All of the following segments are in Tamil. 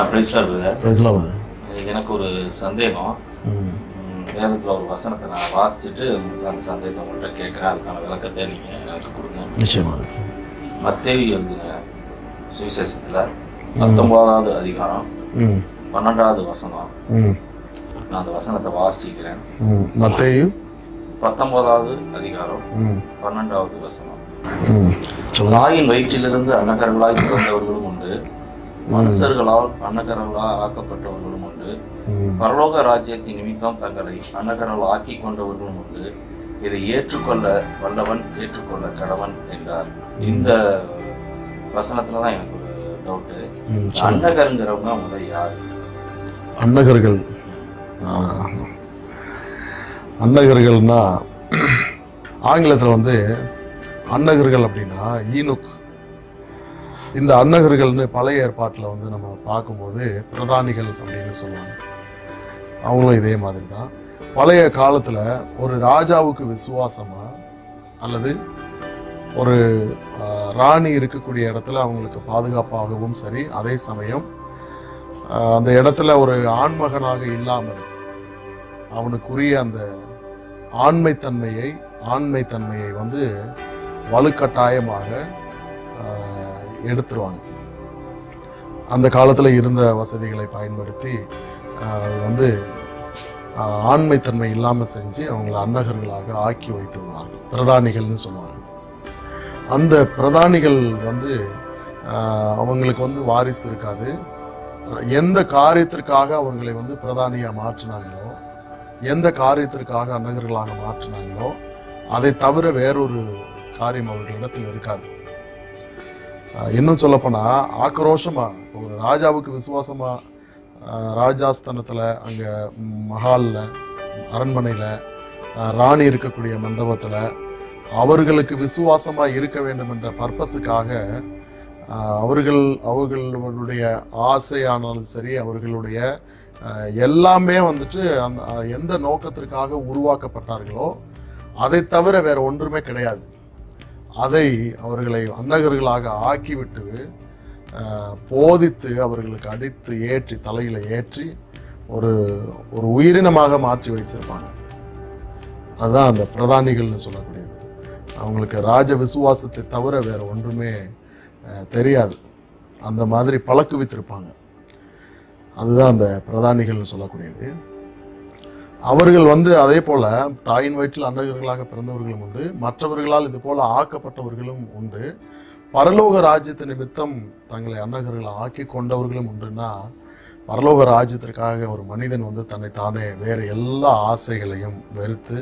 பிரைஸ்ல இருக்குது பிரைஸ்லாம் வந்து எனக்கு ஒரு சந்தேகம் ம் ம், வேதத்துல ஒரு வசனத்தை நான் வாசிச்சுட்டு உங்களுக்கு அந்த சந்தேகத்தை உங்கள்கிட்ட கேட்குறேன் அதுக்கான விளக்கத்தை நீங்கள் எனக்கு கொடுங்க நிச்சயமாக மத்தேயு எழுதின சுவிசேஷத்தில் பத்தொன்பதாவது அதிகாரம் ம் பன்னெண்டாவது வசனம் ம் நான் அந்த வசனத்தை வாசிக்கிறேன் ம் மத்தேயு பத்தொன்பதாவது அதிகாரம் ம் பன்னெண்டாவது வசனம் ம் சொல்லுங்க தாயின் வயிற்றிலிருந்து அன்னகர்களாய் பிறந்தவர்களும் உண்டு மனுஷர்களால் அன்னகர்களால் ஆக்கப்பட்டவர்களும் உண்டு ம் பரலோக ராஜ்யத்தின் நிமித்தம் தங்களை அன்னகர்கள் ஆக்கி கொண்டவர்களும் உண்டு இதை ஏற்றுக்கொள்ள வல்லவன் ஏற்றுக்கொள்ள கடவன் என்றார் இந்த வசனத்துல தான் எனக்கு ஒரு டவுட்டு ம் அன்னகருங்கிறவங்க முதல் யார் அன்னகர்கள் ஆ. அன்னகர்கள்னா ஆங்கிலத்தில் வந்து அன்னகர்கள் அப்படின்னா ஈனுக் இந்த அன்னகர்கள்னு பழைய ஏற்பாட்டில் வந்து நம்ம பார்க்கும்போது பிரதானிகள் அப்படின்னு சொல்லுவாங்க அவங்களும் இதே மாதிரி தான் பழைய காலத்தில் ஒரு ராஜாவுக்கு விசுவாசமா அல்லது ஒரு ஆ, ராணி இருக்கக்கூடிய இடத்துல அவங்களுக்கு பாதுகாப்பாகவும் சரி அதே சமயம் ஆஹ் அந்த இடத்துல ஒரு ஆண்மகனாக இல்லாமல் அவனுக்குரிய அந்த ஆண்மைத்தன்மையை ஆண்மைத்தன்மையை வந்து வலுக்கட்டாயமாக ஆஹ் எடுத்துருவாங்க அந்த காலத்தில் இருந்த வசதிகளை பயன்படுத்தி ஆஹ் அது வந்து ஆஹ் ஆண்மைத்தன்மை இல்லாமல் செஞ்சு அவங்கள அன்னகர்களாக ஆக்கி வைத்துள்ளார்கள் பிரதானிகள்னு சொல்லுவாங்க அந்த பிரதானிகள் வந்து ஆஹ் அவங்களுக்கு வந்து வாரிசு இருக்காது எந்த காரியத்திற்காக அவர்களை வந்து பிரதானியா மாற்றினாங்களோ எந்த காரியத்திற்காக அன்னகர்களாக மாற்றினாங்களோ அதை தவிர வேறொரு காரியம் அவர்களிடத்தில் இருக்காது ஆஹ் இன்னும் சொல்லப்போனா ஆக்ரோஷமா இப்போ ஒரு ராஜாவுக்கு விசுவாசமா ஆஹ் ராஜாஸ்தானத்துல அங்க மஹால்ல அரண்மனையில ஆஹ் ராணி இருக்கக்கூடிய மண்டபத்துல அவர்களுக்கு விசுவாசமா இருக்க வேண்டும் என்ற பர்பஸுக்காக ஆஹ் அவர்கள் அவர்களுடைய ஆசையானாலும் சரி அவர்களுடைய ஆஹ் எல்லாமே வந்துட்டு அந்த ஆஹ் எந்த நோக்கத்திற்காக உருவாக்கப்பட்டார்களோ அதை தவிர வேற ஒன்றுமே கிடையாது அதை அவர்களை அன்னகர்களாக ஆக்கிவிட்டு ஆஹ் போதித்து அவர்களுக்கு அடித்து ஏற்றி தலையில ஏற்றி ஒரு ஒரு உயிரினமாக மாற்றி வச்சிருப்பாங்க அதுதான் அந்த பிரதானிகள்னு சொல்லக்கூடியது அவங்களுக்கு ராஜ விசுவாசத்தை தவிர வேற ஒன்றுமே அஹ், தெரியாது அந்த மாதிரி பழக்குவித்திருப்பாங்க அதுதான் அந்த பிரதானிகள்னு சொல்லக்கூடியது அவர்கள் வந்து அதே போல தாயின் வயிற்றில் அன்னகர்களாக பிறந்தவர்களும் உண்டு மற்றவர்களால் இது போல ஆக்கப்பட்டவர்களும் உண்டு பரலோக ராஜ்யத்து நிமித்தம் தங்களை அன்னகர்கள் ஆக்கி கொண்டவர்களும் உண்டுன்னா பரலோக ராஜ்யத்திற்காக ஒரு மனிதன் வந்து தன்னை தானே வேறு எல்லா ஆசைகளையும் வெறுத்து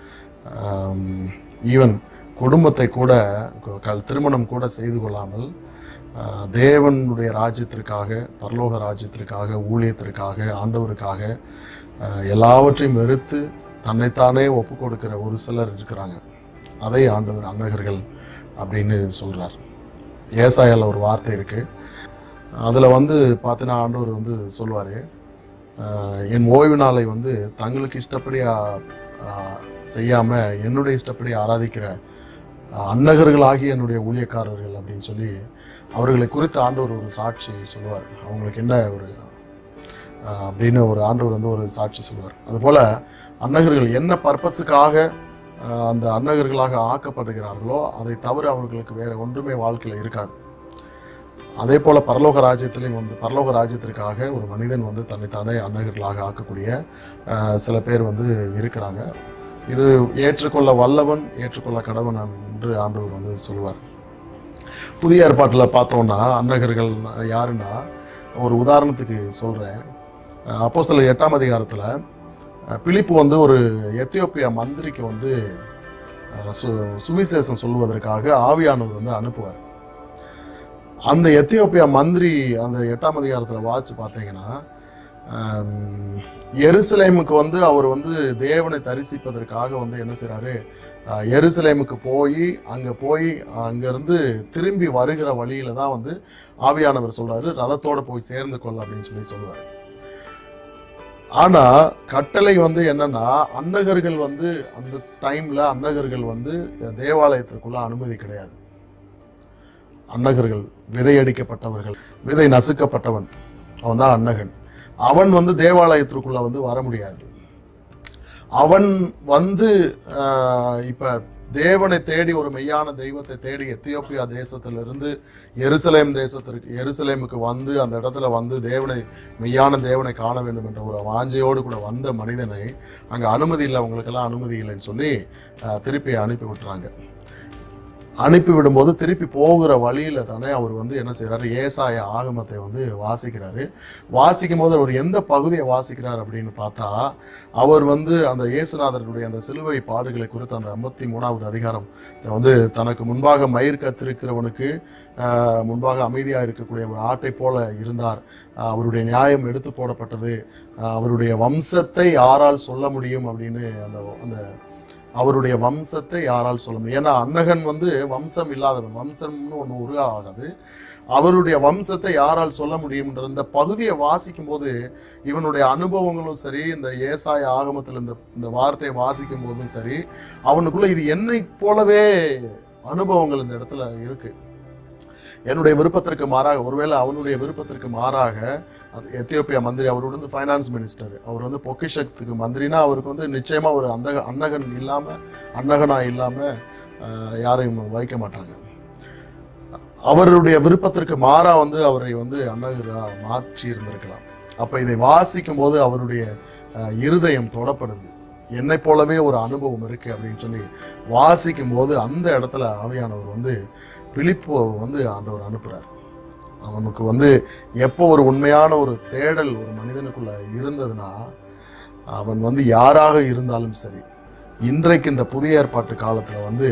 ஈவன் குடும்பத்தை கூட கு- கல்- திருமணம் கூட செய்து கொள்ளாமல் ஆஹ், தேவனுடைய ராஜ்யத்திற்காக பரலோக ராஜ்யத்திற்காக ஊழியத்திற்காக ஆண்டவருக்காக ஆஹ், எல்லாவற்றையும் வெறுத்து தன்னைத்தானே ஒப்பு கொடுக்கிற ஒரு சிலர் இருக்கிறாங்க அதை ஆண்டவர் அன்னகர்கள் அப்படின்னு சொல்றார் ஏசாயால ஒரு வார்த்தை இருக்கு அதில் வந்து பார்த்தீங்கன்னா ஆண்டவர் வந்து சொல்லுவார் என் ஓய்வு நாளை வந்து தங்களுக்கு இஷ்டப்படி செய்யாமல் என்னுடைய இஷ்டப்படி ஆராதிக்கிற ஆஹ், அன்னகர்களாகிய என்னுடைய ஊழியக்காரர்கள் அப்படின்னு சொல்லி அவர்களை குறித்து ஆண்டவர் ஒரு சாட்சி சொல்லுவார் அவங்களுக்கு என்ன ஒரு ஆஹ், அப்படின்னு ஒரு ஆண்டவர் வந்து ஒரு சாட்சி சொல்லுவார் அதுபோல் அன்னகர்கள் என்ன பர்பஸுக்காக ஆஹ், அந்த அன்னகர்களாக ஆக்கப்படுகிறார்களோ அதை தவிர அவர்களுக்கு வேற ஒன்றுமே வாழ்க்கையில் இருக்காது அதே போல பரலோக ராஜ்யத்திலையும் வந்து பரலோக ராஜ்யத்திற்காக ஒரு மனிதன் வந்து தன்னைத்தானே அன்னகர்களாக ஆக்கக்கூடிய ஆஹ், சில பேர் வந்து இருக்கிறாங்க இது ஏற்றுக்கொள்ள வல்லவன் ஏற்றுக்கொள்ள கடவன் என்று ஆண்டவர் வந்து சொல்லுவார் புதிய ஏற்பாட்டில் பார்த்தோம்னா அன்னகர்கள் யாருன்னா ஒரு உதாரணத்துக்கு சொல்கிறேன் அப்போஸ்தலர் எட்டாம் அதிகாரத்தில் பிலிப்பு வந்து ஒரு எத்தியோப்பியா மந்திரிக்கு வந்து அஹ், சு சுவிசேஷம் சொல்வதற்காக ஆவியானவர் வந்து அனுப்புவார் அந்த எத்தியோப்பியா மந்திரி அந்த எட்டாம் அதிகாரத்தில் வாட்சி பார்த்தீங்கன்னா ஆம், எருசலேமுக்கு வந்து அவர் வந்து தேவனை தரிசிப்பதற்காக வந்து என்ன செய்றாரு அஹ், எருசலேமுக்கு போய் அங்க போய் அங்கிருந்து திரும்பி வருகிற வழியில தான் வந்து ஆவியானவர் சொல்றாரு ரதத்தோட போய் சேர்ந்து கொள்ள அப்படின்னு சொல்லி சொல்லுவார் ஆனா கட்டளை வந்து என்னன்னா அன்னகர்கள் வந்து அந்த டைம்ல அன்னகர்கள் வந்து தேவாலயத்திற்குள்ள அனுமதி கிடையாது அன்னகர்கள் விதையடிக்கப்பட்டவர்கள் விதை நசுக்கப்பட்டவன் அவன் தான் அன்னகன் அவன் வந்து தேவாலயத்திற்குள்ள வந்து வர முடியாது அவன் வந்து ஆஹ், இப்ப தேவனை தேடி ஒரு மெய்யான தெய்வத்தை தேடி எத்தியோப்பியா தேசத்திலிருந்து எருசலேம் தேசத்திற்கு எருசலேமுக்கு வந்து அந்த இடத்துல வந்து தேவனை மெய்யான தேவனை காண வேண்டும் என்ற ஒரு வாஞ்சையோடு கூட வந்த மனிதனை அங்க அனுமதி இல்லை அவங்களுக்கெல்லாம் அனுமதி இல்லைன்னு சொல்லி ஆஹ், திருப்பி அனுப்பி விட்டுறாங்க அனுப்பி விடும்போது திருப்பி போகிற வழியில தானே அவர் வந்து என்ன செய்றாரு ஏசாய ஆகமத்தை வந்து வாசிக்கிறாரு வாசிக்கும் போது அவர் எந்த பகுதியை வாசிக்கிறார் அப்படின்னு பார்த்தா அவர் வந்து அந்த இயேசுநாதர்களுடைய அந்த சிலுவை பாடுகளை குறித்து அந்த ஐம்பத்தி மூணாவது அதிகாரம் வந்து தனக்கு முன்பாக மயிர் கத்திருக்கிறவனுக்கு ஆஹ், முன்பாக அமைதியாக இருக்கக்கூடிய ஒரு ஆட்டை போல இருந்தார் ஆஹ், அவருடைய நியாயம் எடுத்து போடப்பட்டது ஆஹ், அவருடைய வம்சத்தை யாரால் சொல்ல முடியும் அப்படின்னு அந்த அந்த அவருடைய வம்சத்தை யாரால் சொல்ல முடியும் ஏன்னா அன்னகன் வந்து வம்சம் இல்லாதவன் வம்சம்னு ஒன்று உருவாகாது அவருடைய வம்சத்தை யாரால் சொல்ல முடியும்ன்ற இந்த பகுதியை வாசிக்கும் போது இவனுடைய அனுபவங்களும் சரி இந்த ஏசாய ஆகமத்தில் இந்த இந்த வார்த்தையை வாசிக்கும் போதும் சரி அவனுக்குள்ள இது என்னை போலவே அனுபவங்கள் இந்த இடத்துல இருக்கு என்னுடைய விருப்பத்திற்கு மாறாக ஒருவேளை அவனுடைய விருப்பத்திற்கு மாறாக அது எத்தியோப்பியா மந்திரி அவர் வந்து ஃபைனான்ஸ் மினிஸ்டர் அவர் வந்து பொக்கிஷத்துக்கு மந்திரினா அவருக்கு வந்து நிச்சயமா ஒரு அந்த அன்னகன் இல்லாம அன்னகனா இல்லாம ஆஹ், யாரையும் வைக்க மாட்டாங்க அவருடைய விருப்பத்திற்கு மாறா வந்து அவரை வந்து அன்னகரா மாற்றி இருந்திருக்கலாம் அப்ப இதை வாசிக்கும் போது அவருடைய ஆஹ், இருதயம் தொடப்படுது என்னை போலவே ஒரு அனுபவம் இருக்கு அப்படின்னு சொல்லி வாசிக்கும் போது அந்த இடத்துல ஆவியானவர் வந்து பிலிப்பு வந்து ஆண்டவர் அனுப்புறார் அவனுக்கு வந்து எப்போ ஒரு உண்மையான ஒரு தேடல் ஒரு மனிதனுக்குள்ள இருந்ததுன்னா அவன் வந்து யாராக இருந்தாலும் சரி இன்றைக்கு இந்த புதிய ஏற்பாட்டு காலத்துல வந்து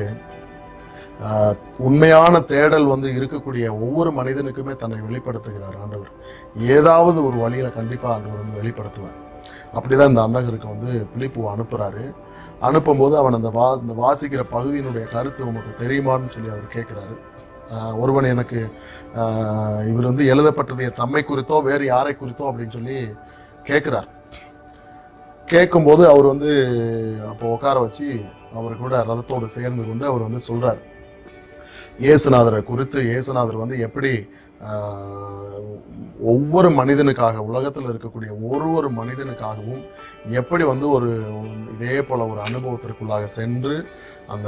ஆஹ், உண்மையான தேடல் வந்து இருக்கக்கூடிய ஒவ்வொரு மனிதனுக்குமே தன்னை வெளிப்படுத்துகிறார் ஆண்டவர் ஏதாவது ஒரு வழியில கண்டிப்பா ஆண்டவர் வந்து வெளிப்படுத்துவார் அப்படிதான் இந்த அன்னகருக்கு வந்து பிலிப்பு அனுப்புறாரு அனுப்பும்போது அவன் அந்த வா இந்த வாசிக்கிற பகுதியினுடைய கருத்து உமக்கு தெரியுமான்னு சொல்லி அவர் கேட்குறாரு ஒருவன் எனக்கு ஆஹ், இவர் வந்து எழுதப்பட்டது தம்மை குறித்தோ வேறு யாரை குறித்தோ அப்படின்னு சொல்லி கேட்குறார் கேட்கும்போது அவர் வந்து அப்போ உட்கார வச்சு அவர் கூட ரதத்தோடு சேர்ந்து கொண்டு அவர் வந்து சொல்றார் இயேசுநாதரை குறித்து இயேசுநாதர் வந்து எப்படி ஆஹ், ஒவ்வொரு மனிதனுக்காக உலகத்தில் இருக்கக்கூடிய ஒரு ஒரு மனிதனுக்காகவும் எப்படி வந்து ஒரு இதே போல ஒரு அனுபவத்திற்குள்ளாக சென்று அந்த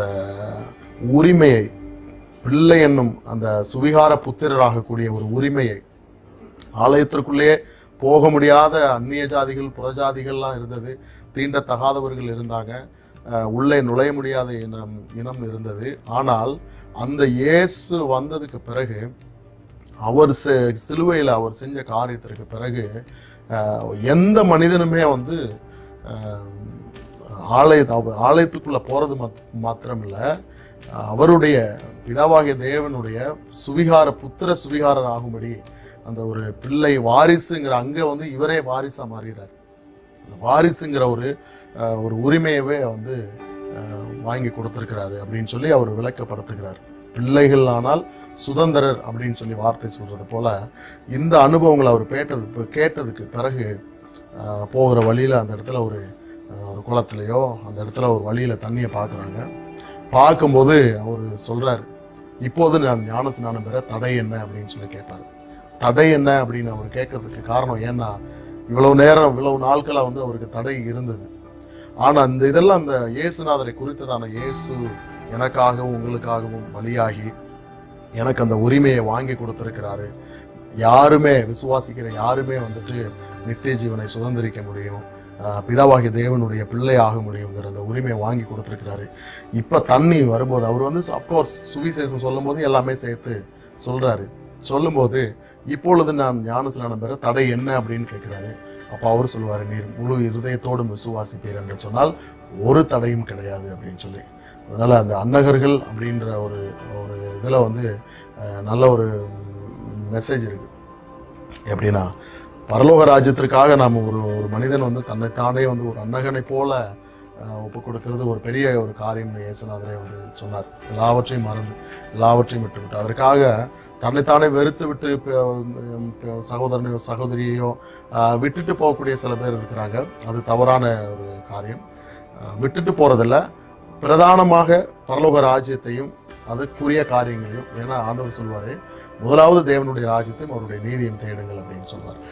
உரிமையை பிள்ளை என்னும் அந்த சுவிகார புத்திரராகக்கூடிய ஒரு உரிமையை ஆலயத்திற்குள்ளேயே போக முடியாத அந்நிய ஜாதிகள் புறஜாதிகள்லாம் இருந்தது தீண்டத்தகாதவர்கள் இருந்தாங்க அஹ் உள்ளே நுழைய முடியாத இனம் இனம் இருந்தது ஆனால் அந்த இயேசு வந்ததுக்கு பிறகு அவர் செ- சிலுவையில் அவர் செஞ்ச காரியத்திற்கு பிறகு அஹ், எந்த மனிதனுமே வந்து அஹ், ஆலய அவ- ஆலயத்துக்குள்ள போறது மாத்- மாத்திரம் இல்ல அவருடைய பிதாவாகிய தேவனுடைய சுவிகார புத்திர சுவிகாரர் ஆகும்படி அந்த ஒரு பிள்ளை வாரிசுங்கிற அங்க வந்து இவரே வாரிசா மாறுகிறார் அந்த வாரிசுங்கிற ஒரு அஹ், ஒரு உரிமையவே வந்து அஹ், வாங்கி கொடுத்திருக்கிறாரு அப்படின்னு சொல்லி அவர் விளக்கப்படுத்துகிறார் பிள்ளைகள் ஆனால் சுதந்திரர் அப்படின்னு சொல்லி வார்த்தை சொல்றது போல இந்த அனுபவங்களை அவர் கேட்டது இப்ப கேட்டதுக்கு பிறகு அஹ், போகிற வழியில அந்த இடத்துல ஒரு அஹ், ஒரு குளத்துலையோ அந்த இடத்துல ஒரு வழியில தண்ணியை பார்க்குறாங்க பார்க்கும்போது அவர் சொல்றாரு இப்போது நான் ஞான ஸ்நானம் பெற தடை என்ன அப்படின்னு சொல்லி கேட்பாரு தடை என்ன அப்படின்னு அவர் கேட்கறதுக்கு காரணம் ஏன்னா இவ்வளவு நேரம் இவ்வளவு நாட்களா வந்து அவருக்கு தடை இருந்தது ஆனா இந்த இதெல்லாம் அந்த இயேசுநாதரை குறித்ததான இயேசு எனக்காகவும் உங்களுக்காகவும் பலியாகி எனக்கு அந்த உரிமையை வாங்கி கொடுத்திருக்கிறாரு யாருமே விசுவாசிக்கிற யாருமே வந்துட்டு நித்திய ஜீவனை சுதந்திரிக்க முடியும் ஆஹ் பிதாவாகிய தேவனுடைய பிள்ளை ஆக முடியுங்கிற அந்த உரிமையை வாங்கி கொடுத்திருக்கிறாரு இப்ப தண்ணி வரும்போது அவர் வந்து அஃப்கோர்ஸ் சுவிசேஷம் சொல்லும்போது எல்லாமே சேர்த்து சொல்றாரு சொல்லும்போது இப்பொழுது நான் ஞானஸ்நானம் பெற தடை என்ன அப்படின்னு கேட்கிறாரு அப்ப அவர் சொல்லுவாரு நீர் முழு இருதயத்தோடும் விசுவாசிப்பீர் என்று சொன்னால் ஒரு தடையும் கிடையாது அப்படின்னு சொல்லி அதனால அந்த அன்னகர்கள் அப்படின்ற ஒரு ஒரு இதுல வந்து அஹ், நல்ல ஒரு மெசேஜ் இருக்கு எப்படின்னா பரலோக ராஜ்யத்திற்காக நாம் ஒரு ஒரு மனிதன் வந்து தன்னைத்தானே வந்து ஒரு அன்னகனை போல அஹ், ஒப்பு கொடுக்கிறது ஒரு பெரிய ஒரு காரியம் இயேசுநாதரே வந்து சொன்னார் எல்லாவற்றையும் மறந்து எல்லாவற்றையும் விட்டு விட்டு அதற்காக தன்னைத்தானே வெறுத்து விட்டு ப- ப- சகோதரனையோ சகோதரியையோ அஹ், விட்டுட்டு போகக்கூடிய சில பேர் இருக்கிறாங்க அது தவறான ஒரு காரியம் அஹ், விட்டுட்டு போறதில்ல பிரதானமாக பரலோக ராஜ்யத்தையும் அதுக்குரிய காரியங்களையும் ஏன்னா ஆண்டவர் சொல்வாரு முதலாவது தேவனுடைய ராஜ்யத்தையும் அவருடைய நீதியும் தேடுங்கள் அப்படின்னு சொல்வார்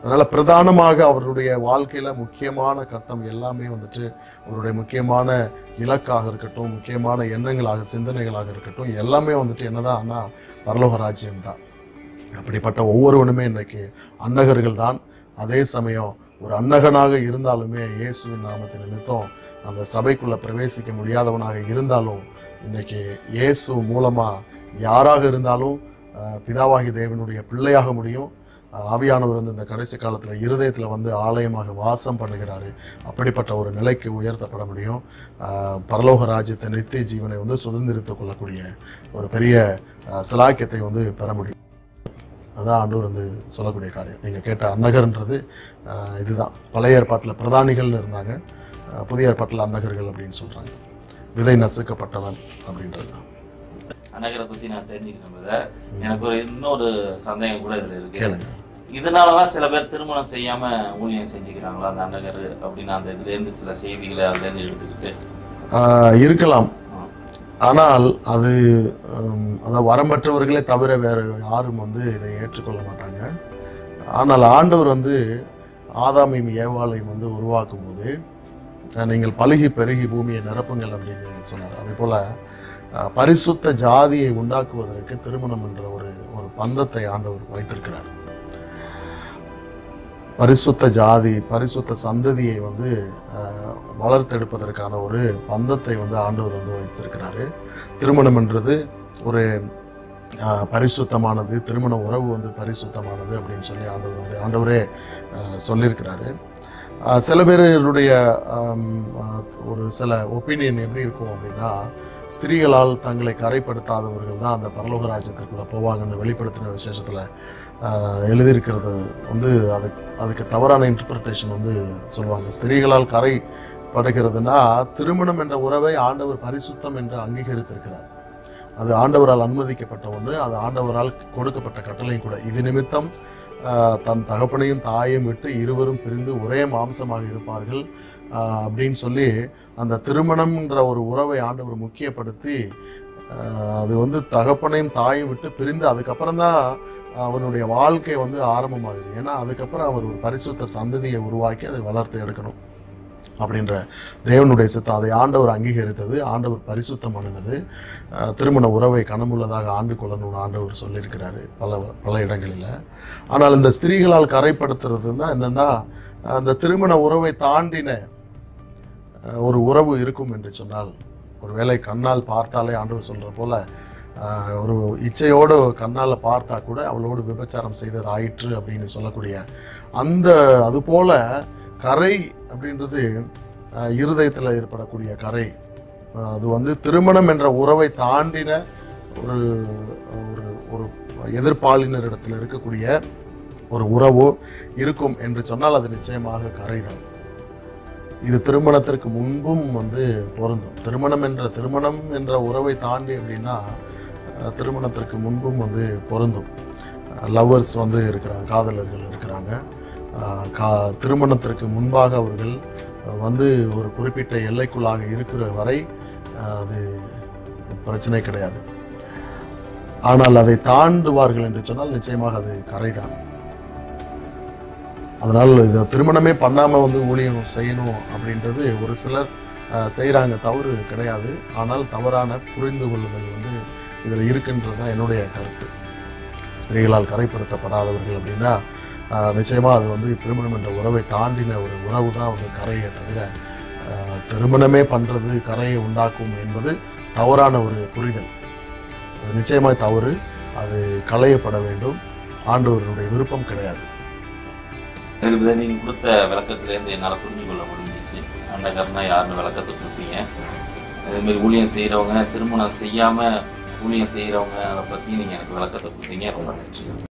அதனால பிரதானமாக அவருடைய வாழ்க்கையில முக்கியமான கட்டம் எல்லாமே வந்துட்டு அவருடைய முக்கியமான இலக்காக இருக்கட்டும் முக்கியமான எண்ணங்களாக சிந்தனைகளாக இருக்கட்டும் எல்லாமே வந்துட்டு என்னதான்னா பரலோக ராஜ்யம் தான் அப்படிப்பட்ட ஒவ்வொருவனுமே இன்னைக்கு அன்னகர்கள் தான் அதே சமயம் ஒரு அன்னகனாக இருந்தாலுமே இயேசுவின் நாமத்தின் நிமித்தம் அந்த சபைக்குள்ள பிரவேசிக்க முடியாதவனாக இருந்தாலும் இன்னைக்கு இயேசு மூலமா யாராக இருந்தாலும் அஹ், பிதாவாகி தேவனுடைய பிள்ளையாக முடியும் அஹ், ஆவியானவர் வந்து இந்த கடைசி காலத்துல இருதயத்துல வந்து ஆலயமாக வாசம் பண்ணுகிறாரு அப்படிப்பட்ட ஒரு நிலைக்கு உயர்த்தப்பட முடியும் அஹ், பரலோக ராஜ்யத்தை நித்திய ஜீவனை வந்து சுதந்திரித்துக் கொள்ளக்கூடிய ஒரு பெரிய அஹ், சிலாக்கியத்தை வந்து பெற முடியும் அதான் ஆண்டவர் வந்து சொல்லக்கூடிய காரியம் நீங்கள் கேட்ட அன்னகர்ன்றது அஹ், இதுதான் பழைய ஏற்பாட்டில் பிரதானிகள்னு இருந்தாங்க அஹ், புதிய ஏற்பாட்டில் அன்னகர்கள் அப்படின்னு சொல்கிறாங்க விதை நசுக்கப்பட்டவன் அப்படின்றது தான் அநகரை பத்தி நான் தெரிஞ்சுக்கிட்டேன் brother. எனக்கு ஒரு இன்னொரு சந்தேகம் கூட இதுல இருக்கு கேளுங்க இதனாலதான் சில பேர் திருமணம் செய்யாம ஊழியம் செஞ்சுக்கிறாங்களா அந்த அன்னகர் அப்படின்னு அந்த இதுல இருந்து சில செய்திகளை அதுல இருந்து எடுத்துக்கிட்டு அஹ், இருக்கலாம் ஆ. ஆனால் அது ஹம், அதாவது வரம்பற்றவர்களே தவிர வேறு யாரும் வந்து இதை ஏற்றுக்கொள்ள மாட்டாங்க ஆனால் ஆண்டவர் வந்து ஆதாமையும் ஏவாளையும் வந்து உருவாக்கும் போது அஹ், நீங்கள் பழுகி பெருகி பூமியை நிரப்புங்கள் அப்படின்னு சொன்னார் அதே போல் அஹ், பரிசுத்த ஜாதியை உண்டாக்குவதற்கு திருமணம் என்ற ஒரு ஒரு பந்தத்தை ஆண்டவர் வைத்திருக்கிறார் பரிசுத்த ஜாதி பரிசுத்த சந்ததியை வந்து அஹ், வளர்த்தெடுப்பதற்கான ஒரு பந்தத்தை வந்து ஆண்டவர் வந்து வைத்திருக்கிறாரு திருமணம் என்றது ஒரு அஹ், பரிசுத்தமானது திருமண உறவு வந்து பரிசுத்தமானது அப்படின்னு சொல்லி ஆண்டவர் வந்து ஆண்டவரே அஹ், சொல்லியிருக்கிறாரு அஹ், சில பேருடைய ஆம், அஹ், ஒரு சில ஒப்பீனியன் எப்படி இருக்கும் அப்படின்னா ஸ்திரீகளால் தங்களை கரைப்படுத்தாதவர்கள் தான் அந்த பரலோக ராஜ்யத்திற்குள்ள போவாங்கன்னு வெளிப்படுத்தின விசேஷத்தில் எழுதியிருக்கிறது வந்து அதுக்கு அதுக்கு தவறான இன்டர்பிரிட்டேஷன் வந்து சொல்லுவாங்க ஸ்திரீகளால் கரை படுகிறதுனா திருமணம் என்ற உறவை ஆண்டவர் பரிசுத்தம் என்று அங்கீகரித்திருக்கிறார் அது ஆண்டவரால் அனுமதிக்கப்பட்ட ஒன்று அது ஆண்டவரால் கொடுக்கப்பட்ட கட்டளையும் கூட இது நிமித்தம் ஆஹ், தன் தகப்பனையும் தாயையும் விட்டு இருவரும் பிரிந்து ஒரே மாம்சமாக இருப்பார்கள் ஆஹ், அப்படின்னு சொல்லி அந்த திருமணம்ன்ற ஒரு உறவை ஆண்டவர் முக்கியப்படுத்தி ஆஹ், அது வந்து தகப்பனையும் தாயும் விட்டு பிரிந்து அதுக்கப்புறம் தான் அவனுடைய வாழ்க்கை வந்து ஆரம்பமாகுது ஏன்னா அதுக்கப்புறம் அவர் ஒரு பரிசுத்த சந்ததியை உருவாக்கி அதை வளர்த்து எடுக்கணும் அப்படின்ற தேவனுடைய சித்தம் அதை ஆண்டவர் அங்கீகரித்தது ஆண்டவர் பரிசுத்தமானது அஹ், திருமண உறவை கனமுள்ளதாக ஆண்டு கொள்ளணும்னு ஆண்டவர் சொல்லியிருக்கிறாரு பல பல இடங்களில் ஆனால் இந்த ஸ்திரீகளால் கரைப்படுத்துறது தான் என்னென்னா அந்த திருமண உறவை தாண்டின அஹ், ஒரு உறவு இருக்கும் என்று சொன்னால் ஒருவேளை கண்ணால் பார்த்தாலே ஆண்டவர் சொல்கிற போல ஆஹ், ஒரு இச்சையோடு கண்ணால் பார்த்தா கூட அவளோடு விபச்சாரம் செய்தது ஆயிற்று அப்படின்னு சொல்லக்கூடிய அந்த அதுபோல கரை அப்படின்றது ஆஹ், இருதயத்தில் ஏற்படக்கூடிய கரை ஆஹ், அது வந்து திருமணம் என்ற உறவை தாண்டின ஒரு ஒரு ஒரு எதிர்ப்பாளினரிடத்தில் இருக்கக்கூடிய ஒரு உறவோ இருக்கும் என்று சொன்னால் அது நிச்சயமாக கரைதான் இது திருமணத்திற்கு முன்பும் வந்து பொருந்தும் திருமணம் என்ற திருமணம் என்ற உறவை தாண்டி அப்படின்னா அஹ், திருமணத்திற்கு முன்பும் வந்து பொருந்தும் லவ்வர்ஸ் வந்து இருக்கிறாங்க காதலர்கள் இருக்கிறாங்க அஹ், கா திருமணத்திற்கு முன்பாக அவர்கள் அஹ், வந்து ஒரு குறிப்பிட்ட எல்லைக்குள்ளாக இருக்கிற வரை அஹ், அது பிரச்சனை கிடையாது ஆனால் அதை தாண்டுவார்கள் என்று சொன்னால் நிச்சயமாக அது கரைதான் அதனால் இது திருமணமே பண்ணாமல் வந்து ஊழியம் செய்யணும் அப்படின்றது ஒரு சிலர் செய்கிறாங்க தவறு கிடையாது ஆனால் தவறான புரிந்து கொள்ளுதல் வந்து இதில் இருக்குன்றது தான் என்னுடைய கருத்து ஸ்திரீகளால் கரைப்படுத்தப்படாதவர்கள் அப்படின்னா ஆஹ், நிச்சயமா அது வந்து திருமணம் என்ற உறவை தாண்டின ஒரு உறவு தான் வந்து கரையை தவிர ஆஹ், திருமணமே பண்ணுறது கரையை உண்டாக்கும் என்பது தவறான ஒரு புரிதல் அது நிச்சயமாய் தவறு அது களையப்பட வேண்டும் ஆண்டவருடைய விருப்பம் கிடையாது எனக்கு இதை நீங்க கொடுத்த விளக்கத்திலேருந்து என்னால் புரிஞ்சு கொள்ள முடிஞ்சிச்சு அண்டகர்னா யாருன்னு விளக்கத்தை கொடுத்தீங்க அதே மாதிரி ஊழியம் செய்கிறவங்க திருமணம் செய்யாமல் ஊழியம் செய்கிறவங்க அதை பற்றி நீங்கள் எனக்கு விளக்கத்தை கொடுத்தீங்க ரொம்ப நன்றி